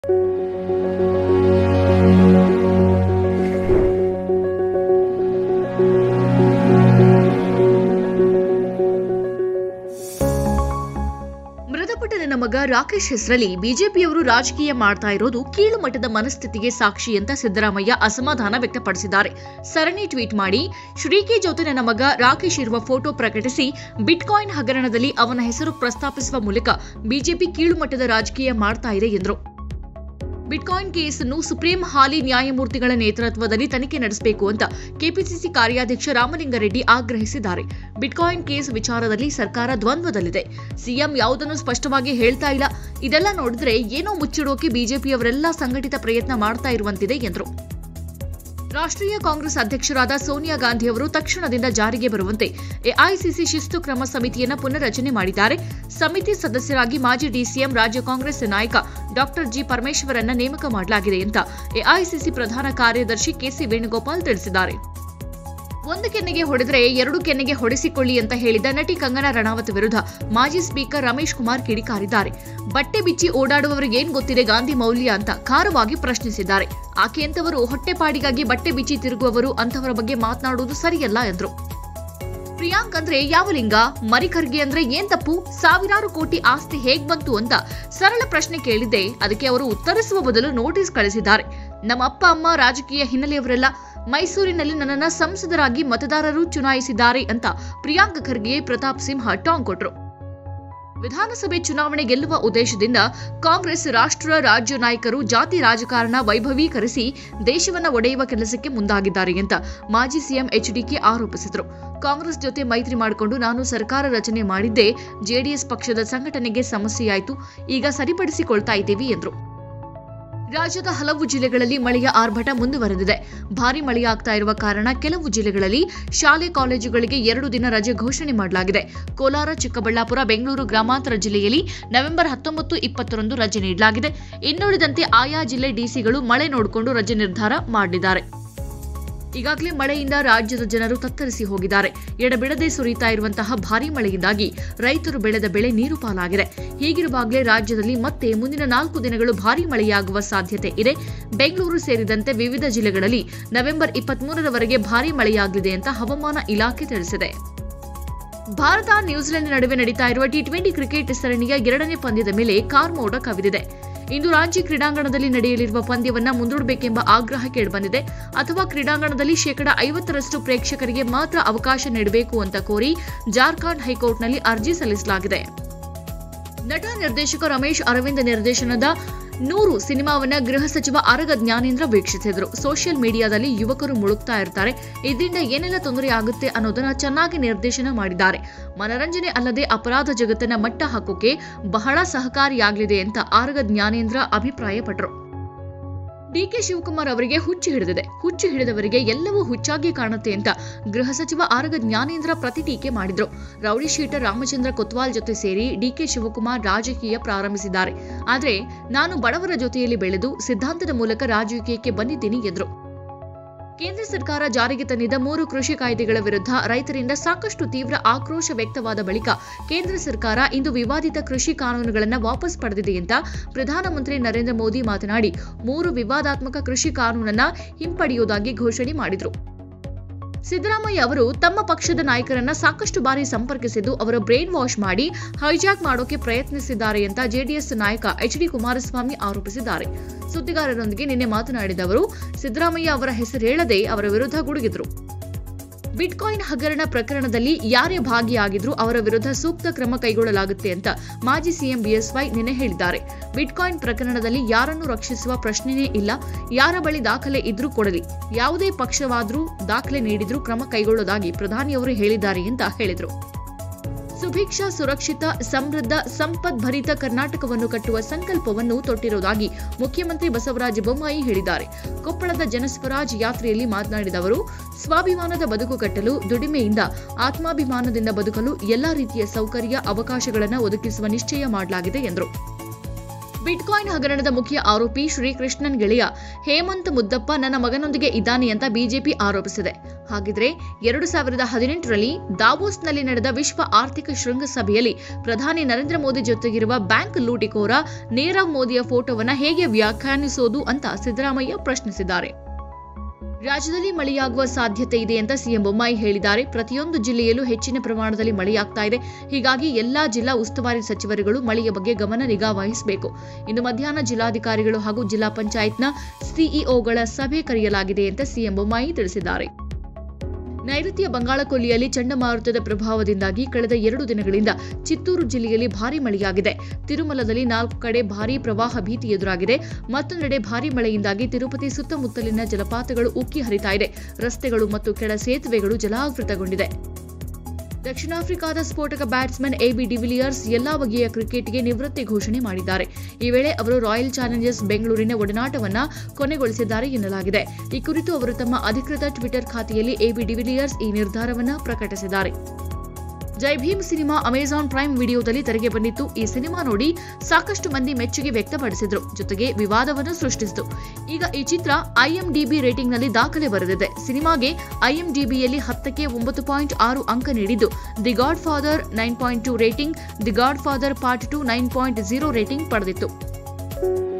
ಮೃತಪಟ್ಟ ನನ್ನ ಮಗ ರಾಕೇಶ್ ಹೆಸರಲ್ಲಿ ಬಿಜೆಪಿಯವರು ರಾಜಕೀಯ ಮಾಡ್ತಾ ಇರೋದು ಕೀಳು ಮಟ್ಟದ ಮನಸ್ಥಿತಿಗೆ ಸಾಕ್ಷಿ ಅಂತ ಸಿದ್ದರಾಮಯ್ಯ ಅಸಮಾಧಾನ ವ್ಯಕ್ತಪಡಿಸಿದ್ದಾರೆ ಸರಣಿ ಟ್ವೀಟ್ ಮಾಡಿ ಶ್ರೀಕಿ ಜೊತೆ ನನ್ನ ಮಗ ರಾಕೇಶ್ ಇರುವ ಫೋಟೋ ಪ್ರಕಟಿಸಿ ಬಿಟ್ಕಾಯಿನ್ ಹಗರಣದಲ್ಲಿ ಅವನ ಹೆಸರು ಪ್ರಸ್ತಾಪಿಸುವ ಮೂಲಕ ಬಿಜೆಪಿ ಕೀಳು ಮಟ್ಟದ ರಾಜಕೀಯ ಮಾಡ್ತಾ ಇದೆ ಎಂದರು ಬಿಟ್ಕಾಯಿನ್ ಕೇಸನ್ನು ಸುಪ್ರೀಂ ಹಾಲಿ ನ್ಯಾಯಮೂರ್ತಿಗಳ ನೇತೃತ್ವದಲ್ಲಿ ತನಿಖೆ ನಡೆಸಬೇಕು ಅಂತ ಕೆಪಿಸಿಸಿ ಕಾರ್ಯಾಧ್ಯಕ್ಷ ರಾಮಲಿಂಗಾರೆಡ್ಡಿ ಆಗ್ರಹಿಸಿದ್ದಾರೆ ಬಿಟ್ಕಾಯಿನ್ ಕೇಸ್ ವಿಚಾರದಲ್ಲಿ ಸರ್ಕಾರ ದ್ವಂದ್ವದಲ್ಲಿದೆ ಸಿಎಂ ಯಾವುದನ್ನು ಸ್ಪಷ್ಟವಾಗಿ ಹೇಳ್ತಾ ಇಲ್ಲ ಇದೆಲ್ಲ ನೋಡಿದ್ರೆ ಏನೋ ಮುಚ್ಚಿಡೋಕೆ ಬಿಜೆಪಿಯವರೆಲ್ಲ ಸಂಘಟಿತ ಪ್ರಯತ್ನ ಮಾಡ್ತಾ ಇರುವಂತಿದೆ ಎಂದರು ರಾಷ್ಟ್ರೀಯ ಕಾಂಗ್ರೆಸ್ ಅಧ್ಯಕ್ಷರಾದ ಸೋನಿಯಾ ಗಾಂಧಿ ಅವರು ತಕ್ಷಣದಿಂದ ಜಾರಿಗೆ ಬರುವಂತೆ ಎಐಸಿಸಿ ಶಿಸ್ತು ಕ್ರಮ ಸಮಿತಿಯನ್ನು ಪುನರ್ರಚನೆ ಮಾಡಿದ್ದಾರೆ ಸಮಿತಿ ಸದಸ್ಯರಾಗಿ ಮಾಜಿ ಡಿಸಿಎಂ ರಾಜ್ಯ ಕಾಂಗ್ರೆಸ್ ನಾಯಕ ಡಾಕ್ಟರ್ ಜಿ ಪರಮೇಶ್ವರನ್ನ ನೇಮಕ ಮಾಡಲಾಗಿದೆ ಅಂತ ಎಐಸಿಸಿ ಪ್ರಧಾನ ಕಾರ್ಯದರ್ಶಿ ಕೆಸಿ ವೇಣುಗೋಪಾಲ್ ತಿಳಿಸಿದ್ದಾರೆ ಒಂದು ಕೆನ್ನೆಗೆ ಹೊಡೆದ್ರೆ ಎರಡು ಕೆನ್ನೆಗೆ ಹೊಡೆಸಿಕೊಳ್ಳಿ ಅಂತ ಹೇಳಿದ ನಟಿ ಕಂಗನಾ ರಣಾವತ್ ವಿರುದ್ಧ ಮಾಜಿ ಸ್ಪೀಕರ್ ರಮೇಶ್ ಕುಮಾರ್ ಕಿಡಿಕಾರಿದ್ದಾರೆ ಬಟ್ಟೆ ಬಿಚ್ಚಿ ಓಡಾಡುವವರಿಗೆ ಏನ್ ಗೊತ್ತಿದೆ ಗಾಂಧಿ ಮೌಲ್ಯ ಅಂತ ಖಾರವಾಗಿ ಪ್ರಶ್ನಿಸಿದ್ದಾರೆ ಆಕೆ ಅಂತವರು ಹೊಟ್ಟೆಪಾಡಿಗಾಗಿ ಬಟ್ಟೆ ಬಿಚ್ಚಿ ತಿರುಗುವವರು ಅಂತವರ ಬಗ್ಗೆ ಮಾತನಾಡುವುದು ಸರಿಯಲ್ಲ ಎಂದರು ಪ್ರಿಯಾಂಕ್ ಅಂದ್ರೆ ಯಾವ ಲಿಂಗ ಮರಿಖರ್ಗೆ ಅಂದ್ರೆ ಏನ್ ತಪ್ಪು ಸಾವಿರಾರು ಕೋಟಿ ಆಸ್ತಿ ಹೇಗ್ ಬಂತು ಅಂತ ಸರಳ ಪ್ರಶ್ನೆ ಕೇಳಿದ್ದೆ ಅದಕ್ಕೆ ಅವರು ಉತ್ತರಿಸುವ ಬದಲು ನೋಟಿಸ್ ಕಳಿಸಿದ್ದಾರೆ ನಮ್ಮ ಅಪ್ಪ ಅಮ್ಮ ರಾಜಕೀಯ ಹಿನ್ನೆಲೆಯವರೆಲ್ಲ ಮೈಸೂರಿನಲ್ಲಿ ನನ್ನನ್ನ ಸಂಸದರಾಗಿ ಮತದಾರರು ಚುನಾಯಿಸಿದ್ದಾರೆ ಅಂತ ಪ್ರಿಯಾಂಕ್ ಖರ್ಗೆ ಪ್ರತಾಪ್ ಸಿಂಹ ಟಾಂಗ್ ಕೊಟ್ರು ವಿಧಾನಸಭೆ ಚುನಾವಣೆ ಗೆಲ್ಲುವ ಉದ್ದೇಶದಿಂದ ಕಾಂಗ್ರೆಸ್ ರಾಷ್ಟ್ರ ರಾಜ್ಯ ನಾಯಕರು ಜಾತಿ ರಾಜಕಾರಣ ವೈಭವೀಕರಿಸಿ ದೇಶವನ್ನ ಒಡೆಯುವ ಕೆಲಸಕ್ಕೆ ಮುಂದಾಗಿದ್ದಾರೆ ಅಂತ ಮಾಜಿ ಸಿಎಂ ಎಚ್ಡಿಕೆ ಆರೋಪಿಸಿದರು ಕಾಂಗ್ರೆಸ್ ಜೊತೆ ಮೈತ್ರಿ ಮಾಡಿಕೊಂಡು ನಾನು ಸರ್ಕಾರ ರಚನೆ ಮಾಡಿದ್ದೇ ಜೆಡಿಎಸ್ ಪಕ್ಷದ ಸಂಘಟನೆಗೆ ಸಮಸ್ಯೆಯಾಯಿತು ಈಗ ಸರಿಪಡಿಸಿಕೊಳ್ತಾ ಇದ್ದೀವಿ ಎಂದರು ರಾಜ್ಯದ ಹಲವು ಜಿಲ್ಲೆಗಳಲ್ಲಿ ಮಳೆಯ ಆರ್ಭಟ ಮುಂದುವರೆದಿದೆ ಭಾರಿ ಮಳೆಯಾಗ್ತಾ ಇರುವ ಕಾರಣ ಕೆಲವು ಜಿಲ್ಲೆಗಳಲ್ಲಿ ಶಾಲೆ ಕಾಲೇಜುಗಳಿಗೆ ಎರಡು ದಿನ ರಜೆ ಘೋಷಣೆ ಮಾಡಲಾಗಿದೆ ಕೋಲಾರ ಚಿಕ್ಕಬಳ್ಳಾಪುರ ಬೆಂಗಳೂರು ಗ್ರಾಮಾಂತರ ಜಿಲ್ಲೆಯಲ್ಲಿ ನವೆಂಬರ್ ಹತ್ತೊಂಬತ್ತು ಇಪ್ಪತ್ತರಂದು ರಜೆ ನೀಡಲಾಗಿದೆ ಇನ್ನುಳಿದಂತೆ ಆಯಾ ಜಿಲ್ಲೆ ಡಿಸಿಗಳು ಮಳೆ ನೋಡಿಕೊಂಡು ರಜೆ ನಿರ್ಧಾರ ಮಾಡಿದ್ದಾರೆ ಈಗಾಗಲೇ ಮಳೆಯಿಂದ ರಾಜ್ಯದ ಜನರು ತತ್ತರಿಸಿ ಹೋಗಿದ್ದಾರೆ ಎಡಬಿಡದೆ ಸುರಿತಾ ಇರುವಂತಹ ಭಾರೀ ಮಳೆಯಿಂದಾಗಿ ರೈತರು ಬೆಳೆದ ಬೆಳೆ ನೀರು ಪಾಲಾಗಿದೆ ಹೀಗಿರುವಾಗಲೇ ರಾಜ್ಯದಲ್ಲಿ ಮತ್ತೆ ಮುಂದಿನ ನಾಲ್ಕು ದಿನಗಳು ಭಾರೀ ಮಳೆಯಾಗುವ ಸಾಧ್ಯತೆ ಇದೆ ಬೆಂಗಳೂರು ಸೇರಿದಂತೆ ವಿವಿಧ ಜಿಲ್ಲೆಗಳಲ್ಲಿ ನವೆಂಬರ್ ಇಪ್ಪತ್ಮೂರರವರೆಗೆ ಭಾರೀ ಮಳೆಯಾಗಲಿದೆ ಅಂತ ಹವಾಮಾನ ಇಲಾಖೆ ತಿಳಿಸಿದೆ ಭಾರತ ನ್ಯೂಜಿಲೆಂಡ್ ನಡುವೆ ನಡೀತಾ ಇರುವ ಟಿ ಟ್ವೆಂಟಿ ಕ್ರಿಕೆಟ್ ಸರಣಿಯ ಎರಡನೇ ಪಂದ್ಯದ ಮೇಲೆ ಕಾರ್ಮೋಡ ಕವಿದಿದೆ ಇಂದು ರಾಂಚಿ ಕ್ರೀಡಾಂಗಣದಲ್ಲಿ ನಡೆಯಲಿರುವ ಪಂದ್ಯವನ್ನ ಮುಂದೂಡಬೇಕೆಂಬ ಆಗ್ರಹ ಕೇಳಿಬಂದಿದೆ ಅಥವಾ ಕ್ರೀಡಾಂಗಣದಲ್ಲಿ ಶೇಕಡ ಐವತ್ತರಷ್ಟು ಪ್ರೇಕ್ಷಕರಿಗೆ ಮಾತ್ರ ಅವಕಾಶ ನೀಡಬೇಕು ಅಂತ ಕೋರಿ ಜಾರ್ಖಂಡ್ ಹೈಕೋರ್ಟ್ನಲ್ಲಿ ಅರ್ಜಿ ಸಲ್ಲಿಸಲಾಗಿದೆ ನಟ ನಿರ್ದೇಶಕ ರಮೇಶ್ ಅರವಿಂದ್ ನಿರ್ದೇಶನದ ನೂರು ಸಿನಿಮಾವನ್ನ ಗೃಹ ಸಚಿವ ಆರಗ ಜ್ಞಾನೇಂದ್ರ ವೀಕ್ಷಿಸಿದರು ಸೋಷಿಯಲ್ ಮೀಡಿಯಾದಲ್ಲಿ ಯುವಕರು ಮುಳುಗ್ತಾ ಇರ್ತಾರೆ ಇದರಿಂದ ಏನೆಲ್ಲ ತೊಂದರೆ ಆಗುತ್ತೆ ಅನ್ನೋದನ್ನ ಚೆನ್ನಾಗಿ ನಿರ್ದೇಶನ ಮಾಡಿದ್ದಾರೆ ಮನರಂಜನೆ ಅಲ್ಲದೆ ಅಪರಾಧ ಜಗತ್ತನ್ನ ಮಟ್ಟ ಹಾಕೋಕೆ ಬಹಳ ಸಹಕಾರಿಯಾಗಲಿದೆ ಅಂತ ಆರಗ ಜ್ಞಾನೇಂದ್ರ ಅಭಿಪ್ರಾಯಪಟ್ಟರು ಡಿಕೆ ಶಿವಕುಮಾರ್ ಅವರಿಗೆ ಹುಚ್ಚು ಹಿಡಿದಿದೆ ಹುಚ್ಚು ಹಿಡಿದವರಿಗೆ ಎಲ್ಲವೂ ಹುಚ್ಚಾಗಿ ಕಾಣುತ್ತೆ ಅಂತ ಗೃಹ ಸಚಿವ ಆರಗ ಜ್ಞಾನೇಂದ್ರ ಪ್ರತಿಟೀಕೆ ಮಾಡಿದ್ರು ರೌಡಿ ಶೀಟರ್ ರಾಮಚಂದ್ರ ಕೊತ್ವಾಲ್ ಜೊತೆ ಸೇರಿ ಡಿಕೆ ಶಿವಕುಮಾರ್ ರಾಜಕೀಯ ಪ್ರಾರಂಭಿಸಿದ್ದಾರೆ ಆದರೆ ನಾನು ಬಡವರ ಜೊತೆಯಲ್ಲಿ ಬೆಳೆದು ಸಿದ್ಧಾಂತದ ಮೂಲಕ ರಾಜಕೀಯಕ್ಕೆ ಬಂದಿದ್ದೀನಿ ಎಂದರು ಕೇಂದ್ರ ಸರ್ಕಾರ ಜಾರಿಗೆ ತಂದಿದ್ದ ಮೂರು ಕೃಷಿ ಕಾಯ್ದೆಗಳ ವಿರುದ್ಧ ರೈತರಿಂದ ಸಾಕಷ್ಟು ತೀವ್ರ ಆಕ್ರೋಶ ವ್ಯಕ್ತವಾದ ಬಳಿಕ ಕೇಂದ್ರ ಸರ್ಕಾರ ಇಂದು ವಿವಾದಿತ ಕೃಷಿ ಕಾನೂನುಗಳನ್ನು ವಾಪಸ್ ಪಡೆದಿದೆ ಅಂತ ಪ್ರಧಾನಮಂತ್ರಿ ನರೇಂದ್ರ ಮೋದಿ ಮಾತನಾಡಿ ಮೂರು ವಿವಾದಾತ್ಮಕ ಕೃಷಿ ಕಾನೂನನ್ನ ಹಿಂಪಡೆಯುವುದಾಗಿ ಘೋಷಣೆ ಮಾಡಿದರು ಸಿದ್ದರಾಮಯ್ಯ ಅವರು ತಮ್ಮ ಪಕ್ಷದ ನಾಯಕರನ್ನ ಸಾಕಷ್ಟು ಬಾರಿ ಸಂಪರ್ಕಿಸಿದ್ದು ಅವರ ಬ್ರೈನ್ ವಾಶ್ ಮಾಡಿ ಹೈಜಾಕ್ ಮಾಡೋಕೆ ಪ್ರಯತ್ನಿಸಿದ್ದಾರೆ ಅಂತ ಜೆಡಿಎಸ್ ನಾಯಕ ಎಚ್ ಡಿ ಕುಮಾರಸ್ವಾಮಿ ಆರೋಪಿಸಿದ್ದಾರೆ ಸುದ್ದಿಗಾರರೊಂದಿಗೆ ನಿನ್ನೆ ಮಾತನಾಡಿದ ಅವರು ಸಿದ್ದರಾಮಯ್ಯ ಅವರ ಹೆಸರು ಹೇಳದೆ ಅವರ ವಿರುದ್ಧ ಗುಡುಗಿದ್ರು ಬಿಟ್ಕಾಯಿನ್ ಹಗರಣ ಪ್ರಕರಣದಲ್ಲಿ ಯಾರೇ ಭಾಗಿಯಾಗಿದ್ರೂ ಅವರ ವಿರುದ್ಧ ಸೂಕ್ತ ಕ್ರಮ ಕೈಗೊಳ್ಳಲಾಗುತ್ತೆ ಅಂತ ಮಾಜಿ ಸಿಎಂ ಬಿಎಸ್ವೈ ನಿನ್ನೆ ಹೇಳಿದ್ದಾರೆ ಬಿಟ್ಕಾಯಿನ್ ಪ್ರಕರಣದಲ್ಲಿ ಯಾರನ್ನು ರಕ್ಷಿಸುವ ಪ್ರಶ್ನೆಯೇ ಇಲ್ಲ ಯಾರ ಬಳಿ ದಾಖಲೆ ಇದ್ರೂ ಕೊಡಲಿ ಯಾವುದೇ ಪಕ್ಷವಾದ್ರೂ ದಾಖಲೆ ನೀಡಿದ್ರೂ ಕ್ರಮ ಕೈಗೊಳ್ಳೋದಾಗಿ ಪ್ರಧಾನಿಯವರು ಹೇಳಿದ್ದಾರೆ ಅಂತ ಹೇಳಿದರು ಸುಭಿಕ್ಷ ಸುರಕ್ಷಿತ ಸಮೃದ್ಧ ಸಂಪದ್ಭರಿತ ಕರ್ನಾಟಕವನ್ನು ಕಟ್ಟುವ ಸಂಕಲ್ಪವನ್ನು ತೊಟ್ಟಿರುವುದಾಗಿ ಮುಖ್ಯಮಂತ್ರಿ ಬಸವರಾಜ ಬೊಮ್ಮಾಯಿ ಹೇಳಿದ್ದಾರೆ ಕೊಪ್ಪಳದ ಜನಸ್ವರಾಜ್ ಯಾತ್ರೆಯಲ್ಲಿ ಮಾತನಾಡಿದ ಅವರು ಸ್ವಾಭಿಮಾನದ ಬದುಕು ಕಟ್ಟಲು ದುಡಿಮೆಯಿಂದ ಆತ್ಮಾಭಿಮಾನದಿಂದ ಬದುಕಲು ಎಲ್ಲಾ ರೀತಿಯ ಸೌಕರ್ಯ ಅವಕಾಶಗಳನ್ನು ಒದಗಿಸುವ ನಿಶ್ಚಯ ಮಾಡಲಾಗಿದೆ ಎಂದರು ಬಿಟ್ಕಾಯಿನ್ ಹಗರಣದ ಮುಖ್ಯ ಆರೋಪಿ ಶ್ರೀಕೃಷ್ಣನ್ ಗೆಳೆಯ ಹೇಮಂತ್ ಮುದ್ದಪ್ಪ ನನ್ನ ಮಗನೊಂದಿಗೆ ಇದ್ದಾನೆ ಅಂತ ಬಿಜೆಪಿ ಆರೋಪಿಸಿದೆ ಹಾಗಿದ್ರೆ ಎರಡು ಸಾವಿರದ ಹದಿನೆಂಟರಲ್ಲಿ ದಾವೋಸ್ನಲ್ಲಿ ನಡೆದ ವಿಶ್ವ ಆರ್ಥಿಕ ಶೃಂಗಸಭೆಯಲ್ಲಿ ಪ್ರಧಾನಿ ನರೇಂದ್ರ ಮೋದಿ ಜೊತೆಗಿರುವ ಬ್ಯಾಂಕ್ ಲೂಟಿಕೋರ ನೀರವ್ ಮೋದಿಯ ಫೋಟೋವನ್ನ ಹೇಗೆ ವ್ಯಾಖ್ಯಾನಿಸೋದು ಅಂತ ಸಿದ್ದರಾಮಯ್ಯ ಪ್ರಶ್ನಿಸಿದ್ದಾರೆ ರಾಜ್ಯದಲ್ಲಿ ಮಳೆಯಾಗುವ ಸಾಧ್ಯತೆ ಇದೆ ಅಂತ ಸಿಎಂ ಬೊಮ್ಮಾಯಿ ಹೇಳಿದ್ದಾರೆ ಪ್ರತಿಯೊಂದು ಜಿಲ್ಲೆಯಲ್ಲೂ ಹೆಚ್ಚಿನ ಪ್ರಮಾಣದಲ್ಲಿ ಮಳೆಯಾಗ್ತಾ ಇದೆ ಹೀಗಾಗಿ ಎಲ್ಲಾ ಜಿಲ್ಲಾ ಉಸ್ತುವಾರಿ ಸಚಿವರುಗಳು ಮಳೆಯ ಬಗ್ಗೆ ಗಮನ ನಿಗಾ ವಹಿಸಬೇಕು ಇಂದು ಮಧ್ಯಾಹ್ನ ಜಿಲ್ಲಾಧಿಕಾರಿಗಳು ಹಾಗೂ ಜಿಲ್ಲಾ ಪಂಚಾಯತ್ನ ಸಿಇಒಗಳ ಸಭೆ ಕರೆಯಲಾಗಿದೆ ಅಂತ ಸಿಎಂ ಬೊಮ್ಮಾಯಿ ತಿಳಿಸಿದ್ದಾರೆ ನೈಋತ್ಯ ಬಂಗಾಳಕೊಲ್ಲಿಯಲ್ಲಿ ಚಂಡಮಾರುತದ ಪ್ರಭಾವದಿಂದಾಗಿ ಕಳೆದ ಎರಡು ದಿನಗಳಿಂದ ಚಿತ್ತೂರು ಜಿಲ್ಲೆಯಲ್ಲಿ ಭಾರೀ ಮಳೆಯಾಗಿದೆ ತಿರುಮಲದಲ್ಲಿ ನಾಲ್ಕು ಕಡೆ ಭಾರೀ ಪ್ರವಾಹ ಭೀತಿ ಎದುರಾಗಿದೆ ಮತ್ತೊಂದೆಡೆ ಭಾರೀ ಮಳೆಯಿಂದಾಗಿ ತಿರುಪತಿ ಸುತ್ತಮುತ್ತಲಿನ ಜಲಪಾತಗಳು ಉಕ್ಕಿ ಹರಿತಾ ಇದೆ ರಸ್ತೆಗಳು ಮತ್ತು ಕೆಳ ಸೇತುವೆಗಳು ಜಲಾವೃತಗೊಂಡಿದೆ ದಕ್ಷಿಣ ಆಫ್ರಿಕಾದ ಸ್ಫೋಟಕ ಬ್ಯಾಟ್ಸ್ಮನ್ ಎಬಿ ಡಿವಿಲಿಯರ್ಸ್ ಎಲ್ಲಾ ಬಗೆಯ ಕ್ರಿಕೆಟ್ಗೆ ನಿವೃತ್ತಿ ಘೋಷಣೆ ಮಾಡಿದ್ದಾರೆ ಈ ವೇಳೆ ಅವರು ರಾಯಲ್ ಚಾಲೆಂಜರ್ಸ್ ಬೆಂಗಳೂರಿನ ಒಡನಾಟವನ್ನ ಕೊನೆಗೊಳಿಸಿದ್ದಾರೆ ಎನ್ನಲಾಗಿದೆ ಈ ಕುರಿತು ಅವರು ತಮ್ಮ ಅಧಿಕೃತ ಟ್ವಿಟರ್ ಖಾತೆಯಲ್ಲಿ ಎಬಿ ಡಿವಿಲಿಯರ್ಸ್ ಈ ನಿರ್ಧಾರವನ್ನ ಪ್ರಕಟಿಸಿದ್ದಾರೆ Jai Bhim cinema Amazon Prime ವಿಡಿಯೋದಲ್ಲಿ ತೆರೆಗೆ ಬಂದಿತ್ತು ಈ ಸಿನಿಮಾ ನೋಡಿ ಸಾಕಷ್ಟು ಮಂದಿ ಮೆಚ್ಚುಗೆ ವ್ಯಕ್ತಪಡಿಸಿದ್ರು ಜೊತೆಗೆ ವಿವಾದವನ್ನು ಸೃಷ್ಟಿಸಿತು ಈಗ ಈ ಚಿತ್ರ ಐಎಂಡಿಬಿ ರೇಟಿಂಗ್ನಲ್ಲಿ ದಾಖಲೆ ಬರೆದಿದೆ ಸಿನಿಮಾಗೆ ಐಎಂಡಿಬಿಯಲ್ಲಿ ಹತ್ತಕ್ಕೆ ಒಂಬತ್ತು ಪಾಯಿಂಟ್ ಆರು ಅಂಕ ನೀಡಿದ್ದು the Godfather nine point two rating the Godfather part two nine point zero rating ಪಡೆದಿತ್ತು